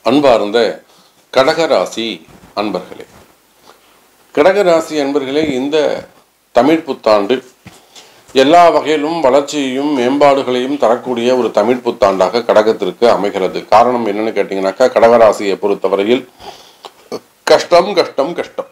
அன்பார்ந்த கடகராசி அன்பர்களே கடகராசி அன்பர்களே இந்த தமிழ் புத்தாண்டு எல்லா வகையிலும் வளர்ச்சியையும் மேம்பாடுகளையும் தரக்கூடிய ஒரு தமிழ் புத்தாண்டாக கடகத்திற்கு அமைகிறது காரணம் என்னன்னு கேட்டீங்கன்னாக்கா கடகராசியை பொறுத்தவரையில் கஷ்டம் கஷ்டம் கஷ்டம்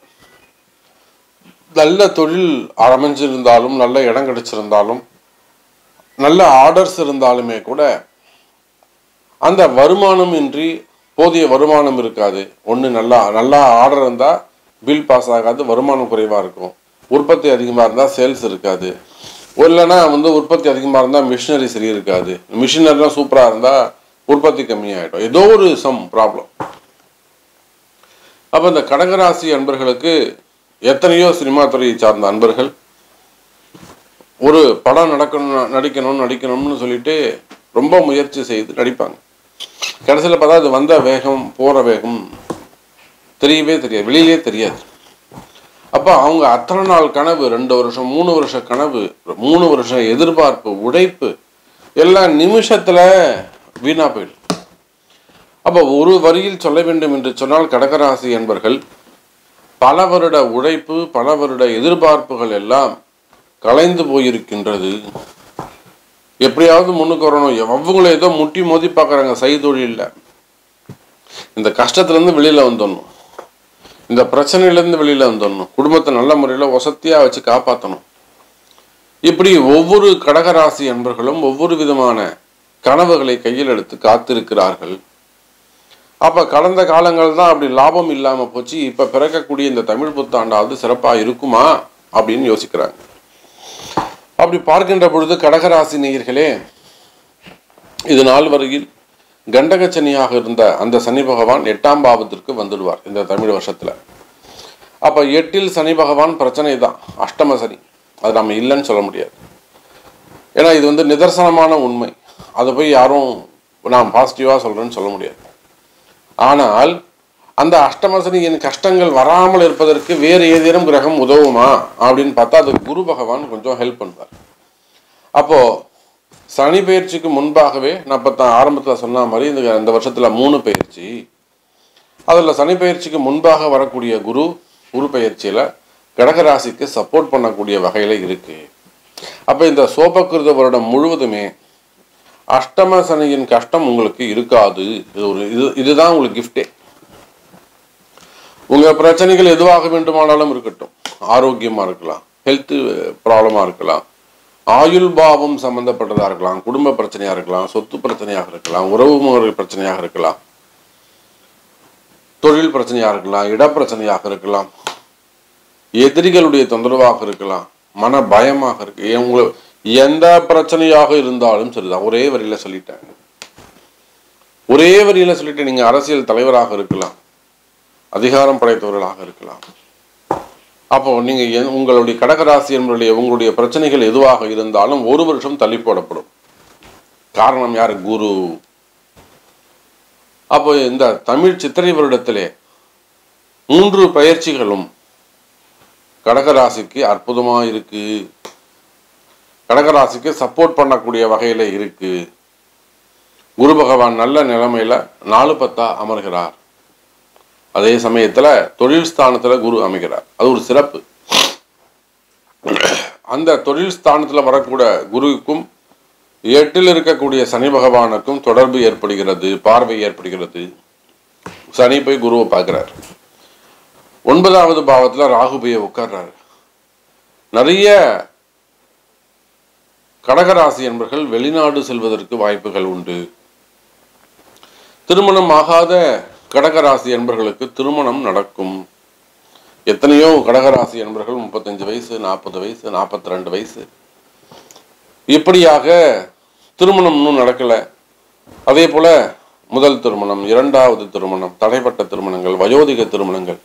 நல்ல தொழில் அமைஞ்சிருந்தாலும் நல்ல இடம் கிடைச்சிருந்தாலும் நல்ல ஆர்டர்ஸ் இருந்தாலுமே கூட அந்த வருமானம் இன்றி போதிய வருமானம் இருக்காது ஒன்று நல்லா நல்லா ஆர்டர் இருந்தால் பில் பாஸ் ஆகாது வருமானம் குறைவாக இருக்கும் உற்பத்தி அதிகமாக இருந்தால் சேல்ஸ் இருக்காது இல்லைன்னா வந்து உற்பத்தி அதிகமாக இருந்தால் மிஷினரி சரி இருக்காது மிஷினரிலாம் சூப்பராக இருந்தால் உற்பத்தி கம்மியாயிடும் ஏதோ ஒரு சம் ப்ராப்ளம் அப்போ இந்த கடகராசி அன்பர்களுக்கு எத்தனையோ சினிமா துறையை சார்ந்த அன்பர்கள் ஒரு படம் நடக்கணும் நடிக்கணும் நடிக்கணும்னு சொல்லிட்டு ரொம்ப முயற்சி செய்து நடிப்பாங்க கடைசியில் பார்த்தா அது வந்த வேகம் போகிற வேகம் தெரியவே தெரியாது வெளியிலே தெரியாது அப்போ அவங்க அத்தனை நாள் கனவு ரெண்டு வருஷம் மூணு வருஷ கனவு மூணு வருஷம் எதிர்பார்ப்பு உழைப்பு எல்லாம் நிமிஷத்தில் வீணா போயிடும் அப்போ ஒரு வரியில் சொல்ல வேண்டும் என்று சொன்னால் கடகராசி என்பர்கள் பல வருட உழைப்பு பல வருட எதிர்பார்ப்புகள் எல்லாம் கலைந்து போயிருக்கின்றது எப்படியாவது முன்னுக்கு வரணும் அவங்களும் ஏதோ முட்டி மோதி பார்க்குறாங்க செய்தொழிலில் இந்த கஷ்டத்துலேருந்து வெளியில் வந்துடணும் இந்த பிரச்சனையிலேருந்து வெளியில் வந்துடணும் குடும்பத்தை நல்ல முறையில் வசதியாக வச்சு காப்பாற்றணும் இப்படி ஒவ்வொரு கடகராசி அன்பர்களும் ஒவ்வொரு விதமான கனவுகளை கையில் எடுத்து காத்திருக்கிறார்கள் அப்போ கடந்த காலங்கள் தான் அப்படி லாபம் இல்லாமல் போச்சு இப்போ பிறக்கக்கூடிய இந்த தமிழ் புத்தாண்டாவது சிறப்பாக இருக்குமா அப்படின்னு யோசிக்கிறாங்க அப்படி பார்க்கின்ற பொழுது கடகராசி நேயர்களே இது நாள் வரையில் கண்டக சனியாக இருந்த அந்த சனி பகவான் எட்டாம் பாவத்திற்கு வந்துடுவார் இந்த தமிழ் வருஷத்துல அப்ப எட்டில் சனி பகவான் பிரச்சனை தான் அஷ்டம சனி அது நம்ம இல்லைன்னு சொல்ல முடியாது ஏன்னா இது வந்து நிதர்சனமான உண்மை அதை போய் யாரும் நான் பாசிட்டிவாக சொல்றேன்னு சொல்ல முடியாது ஆனால் அந்த அஷ்டமசனியின் கஷ்டங்கள் வராமல் இருப்பதற்கு வேறு ஏதேனும் கிரகம் உதவுமா அப்படின்னு பார்த்தா அது குரு பகவான் கொஞ்சம் ஹெல்ப் பண்ணுவார் அப்போ சனி பயிற்சிக்கு முன்பாகவே நான் இப்போ தான் ஆரம்பத்தில் சொன்ன மாதிரி இந்த இந்த வருஷத்தில் மூணு பயிற்சி அதில் சனி பயிற்சிக்கு முன்பாக வரக்கூடிய குரு குரு பயிற்சியில் கடகராசிக்கு சப்போர்ட் பண்ணக்கூடிய வகையில் இருக்கு அப்போ இந்த சோபக்கிருத வருடம் முழுவதுமே அஷ்டம சனியின் கஷ்டம் உங்களுக்கு இருக்காது இது ஒரு இது இதுதான் உங்களுக்கு கிஃப்டே உங்கள் பிரச்சனைகள் எதுவாக வேண்டுமானாலும் இருக்கட்டும் ஆரோக்கியமாக இருக்கலாம் ஹெல்த்து ப்ராப்ளமாக இருக்கலாம் ஆயுள் பாவம் சம்பந்தப்பட்டதாக இருக்கலாம் குடும்ப பிரச்சனையாக இருக்கலாம் சொத்து பிரச்சனையாக இருக்கலாம் உறவு முறை பிரச்சனையாக இருக்கலாம் தொழில் பிரச்சனையாக இருக்கலாம் இடப்பிரச்சனையாக இருக்கலாம் எதிரிகளுடைய தொந்தரவாக இருக்கலாம் மன பயமாக இருக்கு உங்களை எந்த பிரச்சனையாக இருந்தாலும் சரிதான் ஒரே வரியில சொல்லிட்டேன் ஒரே வரியில சொல்லிட்டு நீங்க அரசியல் தலைவராக இருக்கலாம் அதிகாரம் படைத்தவர்களாக இருக்கலாம் அப்போ நீங்க எ- உங்களுடைய கடகராசி என்பவருடைய உங்களுடைய பிரச்சனைகள் எதுவாக இருந்தாலும் ஒரு வருஷம் தள்ளி போடப்படும் காரணம் யார் குரு அப்போ இந்த தமிழ் சித்திரை வருடத்திலே மூன்று பயிற்சிகளும் கடகராசிக்கு அற்புதமா இருக்கு கடகராசிக்கு சப்போர்ட் பண்ணக்கூடிய வகையில இருக்கு குரு பகவான் நல்ல நிலைமையில நாலு பத்தா அமர்கிறார் அதே சமயத்துல தொழில் ஸ்தானத்துல குரு அமைகிறார் அது ஒரு சிறப்பு அந்த தொழில் ஸ்தானத்துல வரக்கூட குருவுக்கும் எட்டில் இருக்கக்கூடிய சனி பகவானுக்கும் தொடர்பு ஏற்படுகிறது பார்வை ஏற்படுகிறது சனி போய் குருவை பார்க்கிறார் ஒன்பதாவது பாவத்துல ராகு போய் உட்கார்றாரு நிறைய கடகராசி என்பர்கள் வெளிநாடு செல்வதற்கு வாய்ப்புகள் உண்டு திருமணம் ஆகாத கடகராசி என்பர்களுக்கு திருமணம் நடக்கும் எத்தனையோ கடகராசி என்பர்கள் முப்பத்தஞ்சு வயசு நாற்பது வயசு நாற்பத்தி ரெண்டு வயசு இப்படியாக திருமணம் இன்னும் நடக்கல அதே போல முதல் திருமணம் இரண்டாவது திருமணம் தடைப்பட்ட திருமணங்கள் வயோதிக திருமணங்கள்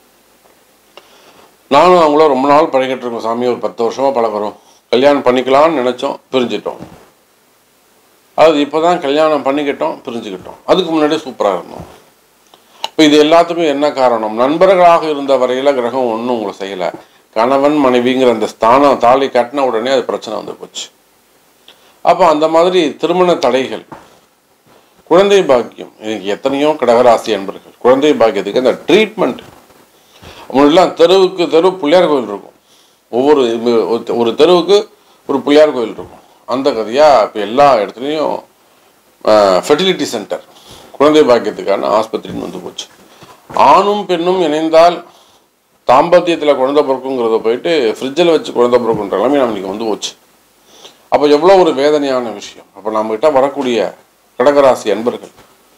நானும் அவங்களும் ரொம்ப நாள் பழகிட்டு இருக்கோம் சாமி ஒரு பத்து வருஷமா பழகுறோம் கல்யாணம் பண்ணிக்கலாம்னு நினைச்சோம் பிரிஞ்சிட்டோம் அது இப்போதான் கல்யாணம் பண்ணிக்கிட்டோம் பிரிஞ்சுக்கிட்டோம் அதுக்கு முன்னாடி சூப்பராக இருந்தோம் இப்போ இது எல்லாத்துக்கும் என்ன காரணம் நண்பர்களாக இருந்த வரையில கிரகம் ஒன்றும் உங்களை செய்யலை கணவன் மனைவிங்கிற அந்த ஸ்தானம் தாலி கட்டின உடனே அது பிரச்சனை வந்து போச்சு அப்போ அந்த மாதிரி திருமண தடைகள் குழந்தை பாக்கியம் இன்னைக்கு எத்தனையோ கடகராசி அன்பர்கள் குழந்தை பாக்கியத்துக்கு அந்த ட்ரீட்மெண்ட் முன்னெல்லாம் தெருவுக்கு தெரு பிள்ளையார் கோயில் இருக்கும் ஒவ்வொரு ஒரு- ஒரு தெருவுக்கு ஒரு பிள்ளையார் கோயில் இருக்கும் அந்த கதையாக இப்போ எல்லா இடத்துலையும் ஃபெர்டிலிட்டி சென்டர் குழந்தை பாக்கியத்துக்கான ஆஸ்பத்திரின்னு வந்து போச்சு ஆணும் பெண்ணும் இணைந்தால் தாம்பத்தியத்தில் குழந்தை பிறக்குங்கிறத போயிட்டு ஃப்ரிட்ஜில் வச்சு குழந்தை பிறக்குன்ற நிலைமை நம்மளுக்கு வந்து போச்சு அப்போ எவ்வளோ ஒரு வேதனையான விஷயம் அப்போ நம்மகிட்ட வரக்கூடிய கடகராசி அன்பர்கள்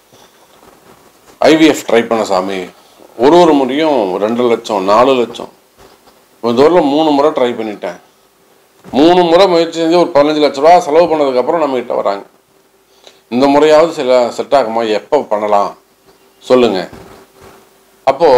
ஐவிஎஃப் ட்ரை பண்ண சாமி ஒரு ஒரு முறையும் ரெண்டு லட்சம் நாலு லட்சம் இப்போ தூரம் மூணு முறை ட்ரை பண்ணிட்டேன் மூணு முறை முயற்சி செஞ்சு ஒரு பதினஞ்சு லட்ச ரூபா செலவு பண்ணதுக்கப்புறம் நம்ம கிட்ட வராங்க இந்த முறையாவது சில செட் ஆகுமா எப்போ பண்ணலாம் சொல்லுங்க அப்போ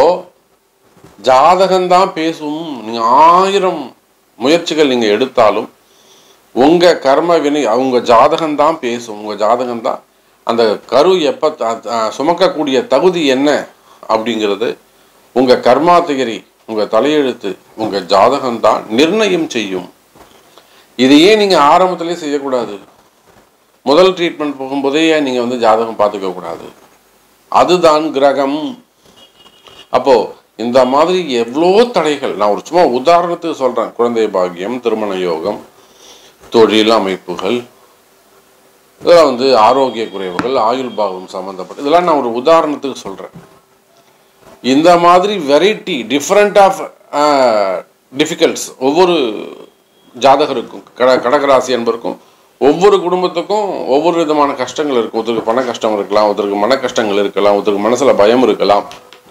ஜாதகம்தான் பேசும் நீங்க ஆயிரம் முயற்சிகள் நீங்க எடுத்தாலும் உங்க கர்ம வினை அவங்க ஜாதகம்தான் பேசும் உங்க ஜாதகம்தான் அந்த கரு எப்ப த- த- சுமக்கக்கூடிய தகுதி என்ன அப்படிங்கிறது உங்க கர்மா தியரி உங்க தலையெழுத்து உங்க ஜாதகம்தான் நிர்ணயம் செய்யும் இதையே நீங்க ஆரம்பத்திலே செய்யக்கூடாது முதல் ட்ரீட்மெண்ட் போகும்போதே நீங்க வந்து ஜாதகம் பார்த்துக்க கூடாது அதுதான் கிரகம் அப்போ இந்த மாதிரி எவ்வளோ தடைகள் நான் ஒரு சும்மா உதாரணத்துக்கு சொல்றேன் குழந்தை பாக்கியம் திருமண யோகம் தொழில் அமைப்புகள் இதெல்லாம் வந்து ஆரோக்கிய குறைவுகள் ஆயுள் பாகம் சம்மந்தப்பட்ட இதெல்லாம் நான் ஒரு உதாரணத்துக்கு சொல்றேன் இந்த மாதிரி வெரைட்டி டிஃப்ரெண்ட் ஆஃப் டிஃபிகல்ட்ஸ் ஒவ்வொரு ஜாதகருக்கும் கட கடகராசி என்பருக்கும் ஒவ்வொரு குடும்பத்துக்கும் ஒவ்வொரு விதமான கஷ்டங்கள் இருக்கும் ஒருத்தருக்கு பண கஷ்டம் இருக்கலாம் ஒருத்தருக்கு மன கஷ்டங்கள் இருக்கலாம் ஒருத்தருக்கு மனசுல பயம் இருக்கலாம்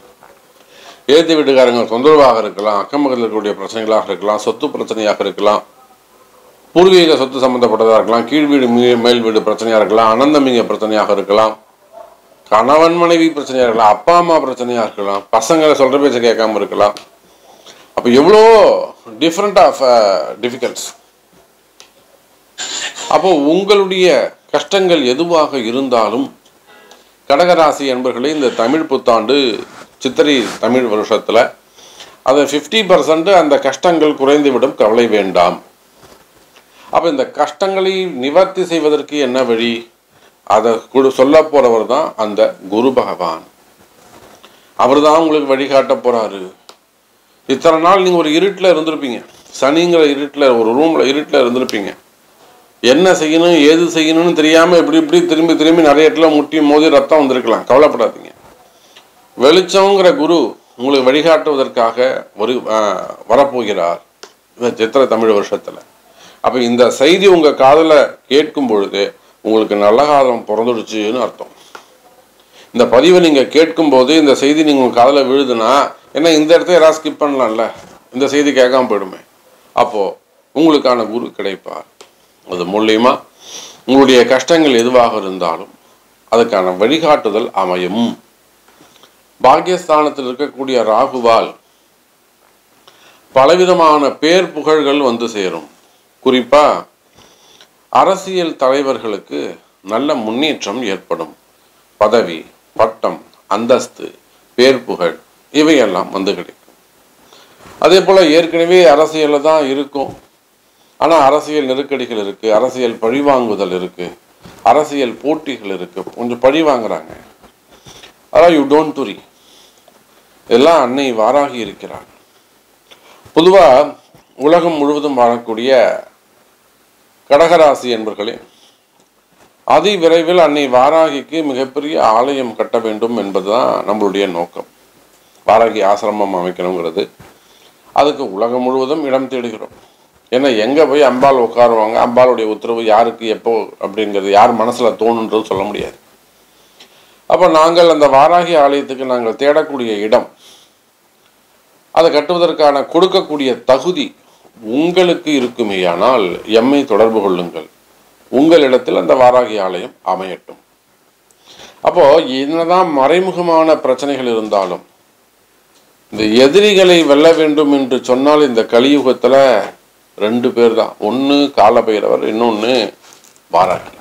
ஏத்து வீட்டுக்காரங்க தொந்தரவாக இருக்கலாம் அக்கம் பக்கத்தில் இருக்கக்கூடிய பிரச்சனைகளாக இருக்கலாம் சொத்து பிரச்சனையாக இருக்கலாம் பூர்வீக சொத்து சம்பந்தப்பட்டதாக இருக்கலாம் கீழ் வீடு மீ- மேல் வீடு பிரச்சனையாக இருக்கலாம் அனந்தமிங்க பிரச்சனையாக இருக்கலாம் கணவன் மனைவி பிரச்சனையாக இருக்கலாம் அப்பா அம்மா பிரச்சனையாக இருக்கலாம் பசங்களை சொல்ற பேச்ச கேட்காம இருக்கலாம் அப்போ எவ்வளோ டிஃப்ரெண்ட் ஆஃப் டிஃபிகல்ட்ஸ் அப்போ உங்களுடைய கஷ்டங்கள் எதுவாக இருந்தாலும் கடகராசி என்பர்களே இந்த தமிழ் புத்தாண்டு சித்திரை தமிழ் வருஷத்துல அதை ஃபிஃப்டி பர்சன்ட் அந்த கஷ்டங்கள் குறைந்துவிடும் கவலை வேண்டாம் அப்ப இந்த கஷ்டங்களை நிவர்த்தி செய்வதற்கு என்ன வழி அதை கொடு சொல்ல போறவர் தான் அந்த குரு பகவான் அவர் தான் உங்களுக்கு வழிகாட்ட போறாரு இத்தனை நாள் நீங்க ஒரு இருட்டில் இருந்திருப்பீங்க சனிங்கிற இருட்டில் ஒரு ரூம்ல இருட்டில் இருந்திருப்பீங்க என்ன செய்யணும் ஏது செய்யணும்னு தெரியாம இப்படி இப்படி திரும்பி திரும்பி நிறைய இடத்துல முட்டி மோதி ரத்தம் வந்திருக்கலாம் கவலைப்படாதீங்க வெளிச்சம்ங்கிற குரு உங்களுக்கு வழிகாட்டுவதற்காக ஒரு ஆஹ், வரப்போகிறார் இந்த சித்திர தமிழ் வருஷத்துல அப்ப இந்த செய்தி உங்க காதுல கேட்கும் பொழுது உங்களுக்கு நல்ல காலம் பிறந்துடுச்சுன்னு அர்த்தம் இந்த பதிவை நீங்க கேட்கும் போது இந்த செய்தி நீங்க உங்க காதுல விழுதுன்னா என்ன இந்த இடத்த யாராவது ஸ்கிப் பண்ணலாம்ல இந்த செய்தி கேட்காம போயிடுமே அப்போ உங்களுக்கான குரு கிடைப்பார் அது மூலியமா உங்களுடைய கஷ்டங்கள் எதுவாக இருந்தாலும் அதுக்கான வழிகாட்டுதல் அமையும் பாக்கியஸ்தானத்தில் இருக்கக்கூடிய ராகுவால் பலவிதமான பேர் புகழ்கள் வந்து சேரும் குறிப்பா அரசியல் தலைவர்களுக்கு நல்ல முன்னேற்றம் ஏற்படும் பதவி பட்டம் அந்தஸ்து பேர் புகழ் இவையெல்லாம் வந்து கிடைக்கும் அதே போல ஏற்கனவே அரசியலில் தான் இருக்கும் ஆனா அரசியல் நெருக்கடிகள் இருக்கு அரசியல் பழிவாங்குதல் இருக்கு அரசியல் போட்டிகள் இருக்கு கொஞ்சம் பழி வாங்குறாங்க அதான் யூ டோன்ட் துரி இதெல்லாம் அன்னை வாராகி இருக்கிறார் பொதுவா உலகம் முழுவதும் வாழக்கூடிய கடகராசி என்பர்களே அதி விரைவில் அன்னை வாராகிக்கு மிகப்பெரிய ஆலயம் கட்ட வேண்டும் என்பதுதான் நம்மளுடைய நோக்கம் வாராகி ஆசிரமம் அமைக்கணுங்கிறது அதுக்கு உலகம் முழுவதும் இடம் தேடுகிறோம் ஏன்னா எங்க போய் அம்பாள் உட்காருவாங்க அம்பாளுடைய உத்தரவு யாருக்கு எப்போ அப்படிங்கிறது யார் மனசுல தோணுன்றது சொல்ல முடியாது அப்ப நாங்கள் அந்த வாராகி ஆலயத்துக்கு நாங்கள் தேடக்கூடிய இடம் அதை கட்டுவதற்கான கொடுக்கக்கூடிய தகுதி உங்களுக்கு இருக்குமேயானால் எம்மை தொடர்பு கொள்ளுங்கள் உங்களிடத்தில் அந்த வாராகி ஆலயம் அமையட்டும் அப்போ என்னதான் மறைமுகமான பிரச்சனைகள் இருந்தாலும் இந்த எதிரிகளை வெல்ல வேண்டும் என்று சொன்னால் இந்த கலியுகத்துல ரெண்டு பேர் தான் ஒன்று காலபைரவர் இன்னொன்று வாராகி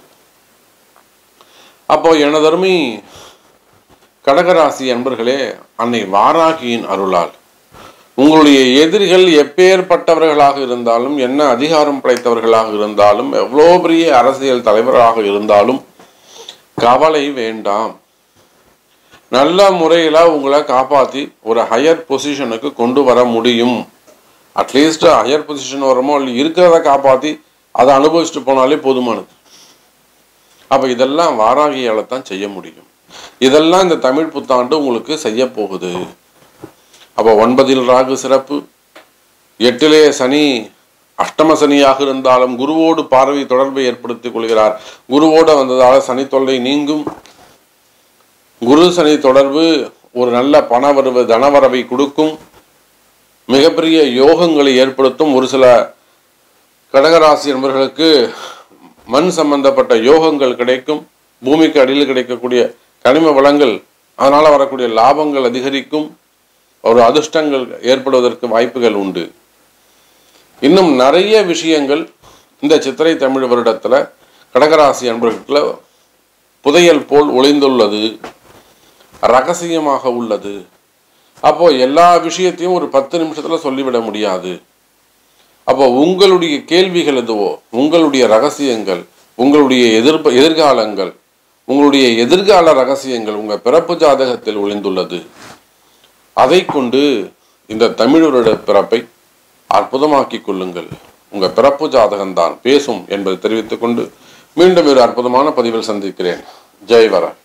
அப்போ எனதருமை கடகராசி அன்பர்களே அன்னை வாராகியின் அருளால் உங்களுடைய எதிரிகள் எப்பேற்பட்டவர்களாக இருந்தாலும் என்ன அதிகாரம் படைத்தவர்களாக இருந்தாலும் எவ்வளோ பெரிய அரசியல் தலைவராக இருந்தாலும் கவலை வேண்டாம் நல்ல முறையில் உங்களை காப்பாற்றி ஒரு ஹையர் பொசிஷனுக்கு கொண்டு வர முடியும் அட்லீஸ்ட் ஹையர் பொசிஷன் வரமோ இல்லை இருக்கிறத காப்பாற்றி அதை அனுபவிச்சுட்டு போனாலே போதுமானது அப்போ இதெல்லாம் வாராகியால தான் செய்ய முடியும் இதெல்லாம் இந்த தமிழ் புத்தாண்டு உங்களுக்கு செய்ய போகுது அப்போ ஒன்பதில் ராகு சிறப்பு எட்டிலே சனி அஷ்டம சனியாக இருந்தாலும் குருவோடு பார்வை தொடர்பை ஏற்படுத்திக் கொள்கிறார் குருவோடு வந்ததால் சனி தொல்லை நீங்கும் குரு சனி தொடர்பு ஒரு நல்ல பண வரவு தனவரவை கொடுக்கும் மிகப்பெரிய யோகங்களை ஏற்படுத்தும் ஒரு சில கடகராசி என்பவர்களுக்கு மண் சம்பந்தப்பட்ட யோகங்கள் கிடைக்கும் பூமிக்கு அடியில் கிடைக்கக்கூடிய கனிம வளங்கள் அதனால் வரக்கூடிய லாபங்கள் அதிகரிக்கும் ஒரு அதிர்ஷ்டங்கள் ஏற்படுவதற்கு வாய்ப்புகள் உண்டு இன்னும் நிறைய விஷயங்கள் இந்த சித்திரை தமிழ் வருடத்தில் கடகராசி அன்பர்களுக்குள்ள புதையல் போல் ஒளிந்துள்ளது ரகசியமாக உள்ளது அப்போ எல்லா விஷயத்தையும் ஒரு பத்து நிமிஷத்துல சொல்லிவிட முடியாது அப்போ உங்களுடைய கேள்விகள் எதுவோ உங்களுடைய ரகசியங்கள் உங்களுடைய எதிர்ப்ப எதிர்காலங்கள் உங்களுடைய எதிர்கால ரகசியங்கள் உங்க பிறப்பு ஜாதகத்தில் ஒளிந்துள்ளது அதை கொண்டு இந்த தமிழருடைய பிறப்பை அற்புதமாக்கிக் கொள்ளுங்கள் உங்க பிறப்பு ஜாதகம்தான் பேசும் என்பதை தெரிவித்துக் கொண்டு மீண்டும் ஒரு அற்புதமான பதிவில் சந்திக்கிறேன் ஜெய் வர